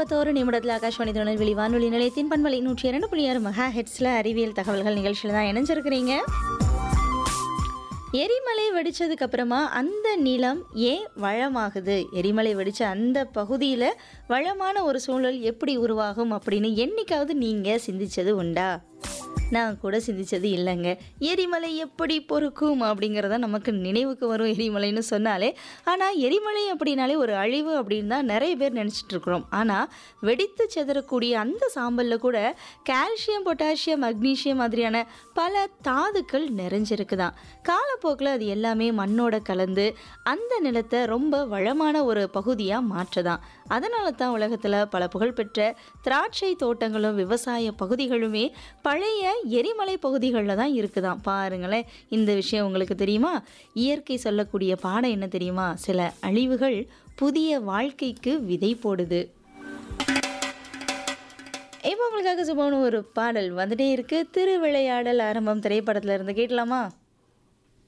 ஐம்பத்தோரு நிமிடத்தில் ஆகாஷ்வாணி திருநெல்வேலி வானொலி நிலையத்தின் பண்பலை நூற்றி இரண்டு புள்ளி ஆறு மெகா ஹெட்ஸில் அறிவியல் தகவல்கள் நிகழ்ச்சியில் தான் இணைஞ்சிருக்கிறீங்க எரிமலை வெடிச்சதுக்கு அப்புறமா அந்த நிலம் ஏன் வளமாகுது எரிமலை வெடிச்ச அந்த பகுதியில் வளமான ஒரு சூழல் எப்படி உருவாகும் அப்படின்னு என்னைக்காவது நீங்கள் சிந்திச்சது உண்டா நான் கூட சிந்திச்சது இல்லைங்க எரிமலை எப்படி பொறுக்கும் அப்படிங்கிறத நமக்கு நினைவுக்கு வரும் எரிமலைன்னு சொன்னாலே ஆனால் எரிமலை அப்படின்னாலே ஒரு அழிவு அப்படின்னு தான் நிறைய பேர் நினச்சிட்டு இருக்கிறோம் ஆனால் வெடித்து செதறக்கூடிய அந்த சாம்பலில் கூட கால்சியம் பொட்டாசியம் மக்னீசியம் மாதிரியான பல தாதுக்கள் நிறைஞ்சிருக்குதான் காலப்போக்கில் அது எல்லாமே மண்ணோட கலந்து அந்த நிலத்தை ரொம்ப வளமான ஒரு பகுதியாக மாற்றுதான் அதனால தான் உலகத்தில் பல புகழ்பெற்ற திராட்சை தோட்டங்களும் விவசாய பகுதிகளுமே பழைய எரிமலை பகுதிகளில் தான் இருக்குதாம் பாருங்களேன் இந்த விஷயம் உங்களுக்கு தெரியுமா இயற்கை சொல்லக்கூடிய பாடம் என்ன தெரியுமா சில அழிவுகள் புதிய வாழ்க்கைக்கு விதை போடுது இப்போ உங்களுக்காக சுபமான ஒரு பாடல் வந்துட்டே இருக்கு திருவிளையாடல் ஆரம்பம் திரைப்படத்துல இருந்து கேட்கலாமா